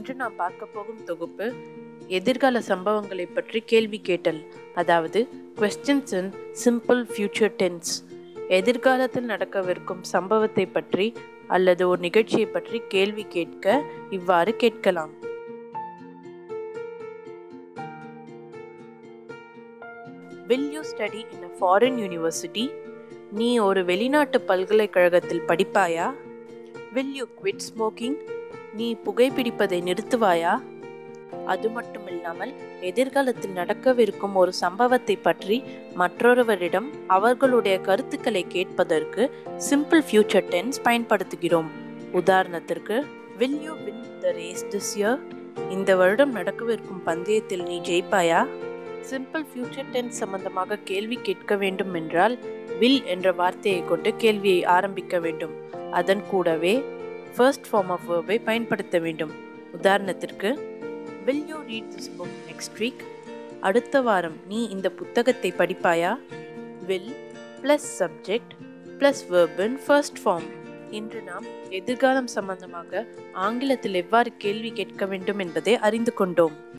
இன்று நாம் பார்க்க போகும் தொகுப்பு எதிர்கால சம்பவங்களை பற்றி கேள்வி கேட்டல் அதாவது questions in simple future tense எதிர்காலத்தில் நடக்கவிருக்கும் சம்பவத்தை பற்றி அல்லது ஒரு நிகழ்ச்சியை பற்றி கேள்வி கேட்க இவ்வாறு கேட்கலாம் will you study in a foreign university நீ ஒரு வெளிநாட்டு பல்கலைக்கழகத்தில் படிப்பாயா வில் யூ குவிட் ஸ்மோக்கிங் நீ புகைப்பிடிப்பதை நிறுத்துவாயா அது மட்டுமில்லாமல் எதிர்காலத்தில் நடக்கவிருக்கும் ஒரு சம்பவத்தை பற்றி மற்றொருவரிடம் அவர்களுடைய கருத்துக்களை கேட்பதற்கு சிம்பிள் ஃபியூச்சர் டென்ஸ் பயன்படுத்துகிறோம் உதாரணத்திற்கு will you win the race this year இந்த வருடம் நடக்கவிருக்கும் பந்தயத்தில் நீ ஜெயிப்பாயா சிம்பிள் ஃபியூச்சர் டென்ஸ் சம்பந்தமாக கேள்வி கேட்க வேண்டும் என்றால் வில் என்ற வார்த்தையை கொண்டு கேள்வியை ஆரம்பிக்க வேண்டும் அதன் கூடவே ஃபர்ஸ்ட் ஃபார்ம் ஆஃப் வேர்பை பயன்படுத்த வேண்டும் உதாரணத்திற்கு will you read this book next week அடுத்த வாரம் நீ இந்த புத்தகத்தை படிப்பாயா வில் ப்ளஸ் சப்ஜெக்ட் ப்ளஸ் வேர்பின் ஃபர்ஸ்ட் ஃபார்ம் இன்று நாம் எதிர்காலம் சம்பந்தமாக ஆங்கிலத்தில் எவ்வாறு கேள்வி கேட்க வேண்டும் என்பதை அறிந்து கொண்டோம்